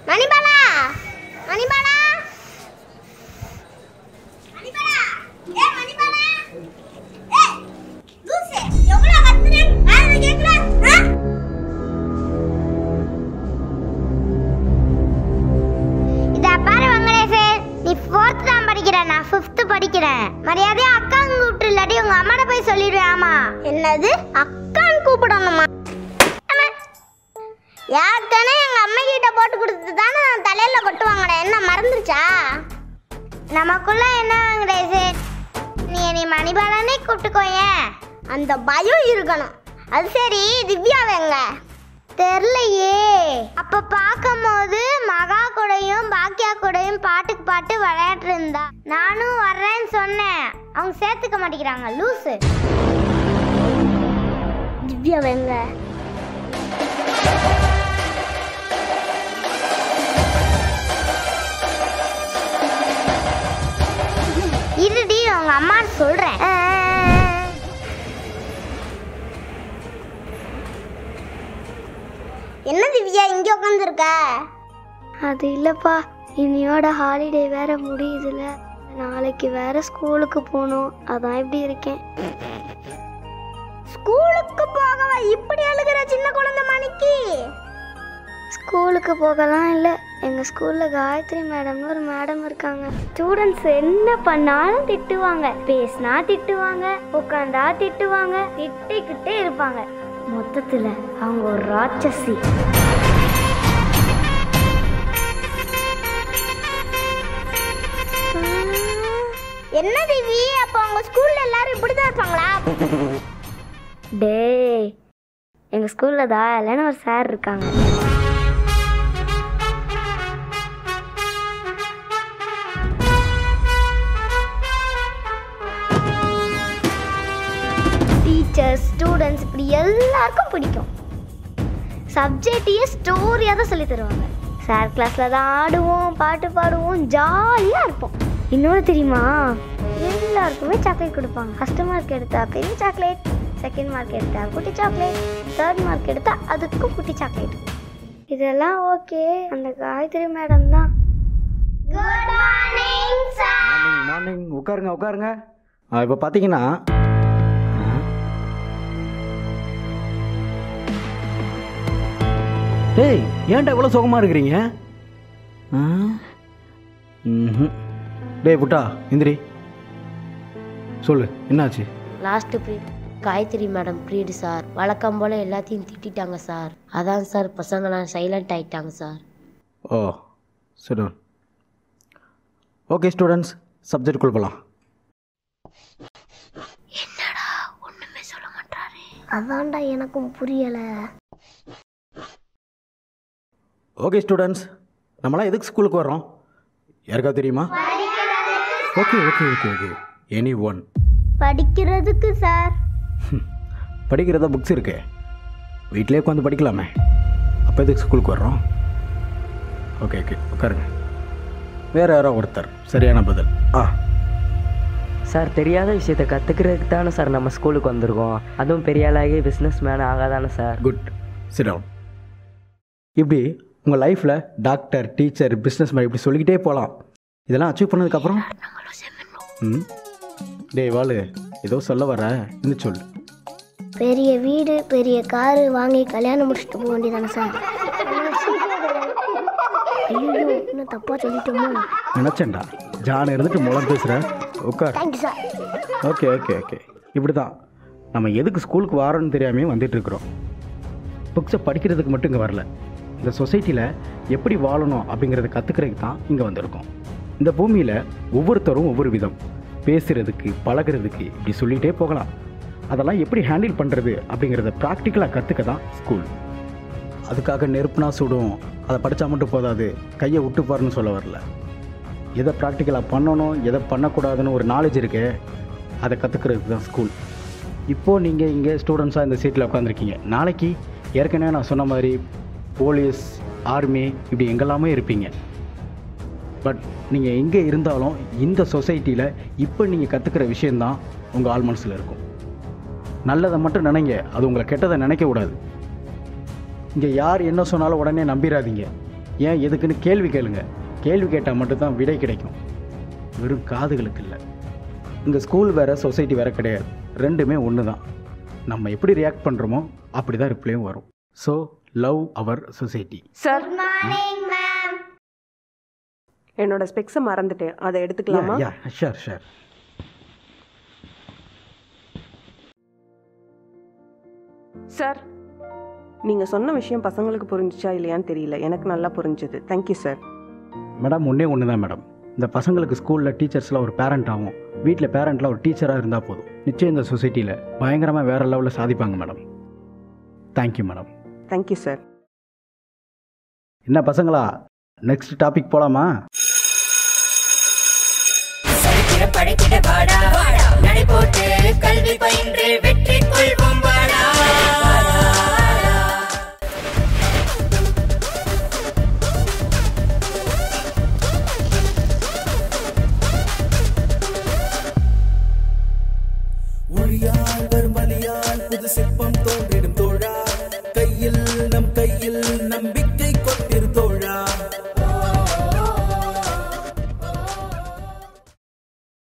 மணிபாலா மணிபாலா மணிபாலா ஏ மணிபாலா ஏ லூசு எவ்வளவு கத்துறேன் காதுல கேக்குதா ஆ இத பாரு வெங்கடேசன் நீ ஃபோர்த் தான் படிக்கிற நான் ஃபிஃப்த் படிக்கிறேன் மரியாதையா அக்காங்க கூப்பிட்டு இல்லாட்டி உங்க அம்மாட்ட போய் சொல்லிடுவேன் ஆமா என்னது அக்கான்னு கூப்பிடணுமா யாருக்கானே எங்க அம்மா கிட்ட போட்டு கொடுத்து தானே நான் தலையில கொட்டுவாங்கடா என்ன மறந்துருச்சா நமக்குள்ள என்ன வெங்கடேசன் நீ என்னை மணிபாலனே கூப்பிட்டுக்கோயேன் அந்த பயம் இருக்கணும் அது சரி திவ்யா வெங்க தெரிலையே அப்ப பார்க்கும்போது மகா கூடயும் பாக்கியா கூடயும் பாட்டுக்கு பாட்டு விளையாட்டு இருந்தா நானும் வர்றேன்னு சொன்னேன் அவங்க சேர்த்துக்க மாட்டேங்கிறாங்க லூசு திவ்யா வெங்க இருடி உங்க அம்மா சொல்றேன் என்ன திவ்யா இங்க உட்காந்துருக்க அது இல்லைப்பா இனியோட ஹாலிடே வேற முடியுதுல நாளைக்கு வேற ஸ்கூலுக்கு போகணும் அதான் இப்படி இருக்கேன் ஸ்கூலுக்கு போகவா இப்படி அழுகிற சின்ன குழந்தை மணிக்கு ஸ்கூலுக்கு போகலாம் இல்லை எங்கள் ஸ்கூலில் காயத்ரி மேடம்னு ஒரு மேடம் இருக்காங்க ஸ்டூடெண்ட்ஸ் என்ன பண்ணாலும் திட்டுவாங்க பேசினா திட்டுவாங்க உட்காந்தா திட்டுவாங்க திட்டிக்கிட்டே இருப்பாங்க மொத்தத்தில் அவங்க ஒரு ராட்சசி என்ன திவி அப்ப உங்க ஸ்கூல்ல எல்லாரும் இப்படிதான் இருப்பாங்களா டேய் எங்கள் ஸ்கூலில் தாயலன்னு ஒரு சார் இருக்காங்க டீச்சர்ஸ் ஸ்டூடெண்ட்ஸ் இப்படி எல்லாருக்கும் பிடிக்கும் சப்ஜெக்டையே ஸ்டோரியாக தான் சொல்லி தருவாங்க சார் கிளாஸில் தான் ஆடுவோம் பாட்டு பாடுவோம் ஜாலியாக இருப்போம் இன்னொன்று தெரியுமா எல்லாருக்குமே சாக்லேட் கொடுப்பாங்க ஃபஸ்ட்டு மார்க் எடுத்தா பெரிய சாக்லேட் செகண்ட் மார்க் எடுத்தா குட்டி சாக்லேட் தேர்ட் மார்க் எடுத்தா அதுக்கும் குட்டி சாக்லேட் இதெல்லாம் ஓகே அந்த காயத்ரி மேடம் தான் good morning sir morning morning உட்காருங்க உட்காருங்க இப்போ பார்த்தீங்கன்னா டேய் ஏன்டா இவ்வளோ சுகமாக இருக்கிறீங்க ஆ ம்ஹும். டேய் புட்டா இந்திரி சொல்லு என்னாச்சு last period Gayathri madam period sir வழக்கம் போல் எல்லாத்தையும் திட்டிட்டாங்க சார் அதான் சார் பசங்களாம் சைலண்ட் ஆயிட்டாங்க சார் ஓ சரி ஓகே ஸ்டூடெண்ட்ஸ் சப்ஜெக்ட் போகலாம் அதான்டா எனக்கும் புரியலை ஓகே ஸ்டூடெண்ட்ஸ் நம்மளாம் எதுக்கு ஸ்கூலுக்கு வரோம் யாருக்காவது தெரியுமா okay okay okay okay any one படிக்கிறதுக்கு சார் படிக்கிறதா புக்ஸ் இருக்கு வீட்டிலே உட்காந்து படிக்கலாமே அப்போ எதுக்கு ஸ்கூலுக்கு வர்றோம் ஓகே ஓகே உட்காருங்க வேறு யாரோ ஒருத்தர் சரியான பதில் ஆ சார் தெரியாத விஷயத்த கற்றுக்கிறதுக்கு தானே சார் நம்ம ஸ்கூலுக்கு வந்திருக்கோம் அதுவும் பெரிய ஆளாகி பிஸ்னஸ் மேன் ஆகாதானே சார் குட் சிடவுன் இப்படி உங்கள் லைஃப்பில் டாக்டர் டீச்சர் பிஸ்னஸ் மேன் இப்படி சொல்லிக்கிட்டே போகலாம் இதெல்லாம் அச்சீவ் பண்ணதுக்கப்புறம் ம் டேய் வாளு ஏதோ சொல்ல வர இன்னும் சொல்லு பெரிய வீடு பெரிய காரு வாங்கி கல்யாணம் முடிச்சுட்டு போக வேண்டியதானே சார் ஐயோ இன்னும் தப்பாக சொல்லிட்டோமோ நினச்சேன்டா ஜான் இருந்துட்டு முளம் பேசுகிற உட்கார் thank you sir okay okay okay இப்படி தான் நம்ம எதுக்கு ஸ்கூலுக்கு வரோன்னு தெரியாமே வந்துட்டு இருக்கிறோம் புக்ஸை படிக்கிறதுக்கு மட்டும் இங்கே வரல இந்த சொசைட்டியில் எப்படி வாழணும் அப்படிங்கிறத கற்றுக்கிறதுக்கு தான் இங்கே வந்திருக்கோம் இந்த பூமியில் ஒவ்வொருத்தரும் ஒவ்வொரு விதம் பேசுகிறதுக்கு பழகுறதுக்கு இப்படி சொல்லிகிட்டே போகலாம் அதெல்லாம் எப்படி ஹேண்டில் பண்ணுறது அப்படிங்கிறத ப்ராக்டிக்கலாக கற்றுக்க தான் ஸ்கூல் அதுக்காக நெருப்புனா சுடும் அதை படித்தா மட்டும் போதாது கையை விட்டு பாருன்னு சொல்ல வரல எதை ப்ராக்டிக்கலாக பண்ணணும் எதை பண்ணக்கூடாதுன்னு ஒரு நாலேஜ் இருக்கு அதை கற்றுக்கிறதுக்கு தான் ஸ்கூல் இப்போது நீங்கள் இங்கே ஸ்டூடெண்ட்ஸாக இந்த சீட்டில் உட்காந்துருக்கீங்க நாளைக்கு ஏற்கனவே நான் சொன்ன மாதிரி போலீஸ் ஆர்மி இப்படி எங்கெல்லாமே இருப்பீங்க பட் நீங்கள் எங்கே இருந்தாலும் இந்த சொசைட்டியில் இப்போ நீங்கள் கற்றுக்கிற விஷயந்தான் உங்கள் ஆள் மனசில் இருக்கும் நல்லதை மட்டும் நினைங்க அது உங்களை கெட்டதை நினைக்கக்கூடாது இங்கே யார் என்ன சொன்னாலும் உடனே நம்பிடாதீங்க ஏன் எதுக்குன்னு கேள்வி கேளுங்க கேள்வி கேட்டால் மட்டும்தான் விடை கிடைக்கும் வெறும் காதுகளுக்கு இல்லை இங்கே ஸ்கூல் வேறு சொசைட்டி வேறு கிடையாது ரெண்டுமே ஒன்று தான் நம்ம எப்படி ரியாக்ட் பண்ணுறோமோ அப்படி தான் ரிப்ளையும் வரும் so love our society sir morning ma'am என்னோட ஸ்பெக்ஸை மறந்துட்டேன் அதை எடுத்துக்கலாமா யா ஷர் ஷர் சார் நீங்க சொன்ன விஷயம் பசங்களுக்கு புரிஞ்சுச்சா இல்லையான்னு தெரியல எனக்கு நல்லா புரிஞ்சுது தேங்க்யூ சார் மேடம் ஒன்றே ஒன்று தான் மேடம் இந்த பசங்களுக்கு ஸ்கூலில் டீச்சர்ஸ்லாம் ஒரு பேரண்ட் ஆகும் வீட்டில் பேரண்ட்லாம் ஒரு டீச்சராக இருந்தால் போதும் நிச்சயம் இந்த சொசைட்டியில் பயங்கரமாக வேறு லெவலில் சாதிப்பாங்க madam thank you madam thank you sir என்ன பசங்களா நெக்ஸ்ட் டாபிக் போகலாமா சரித்திர படைத்திட வாடா நடை போட்டு கல்வி பயின்று வெற்றி கொள்வோம் வாடா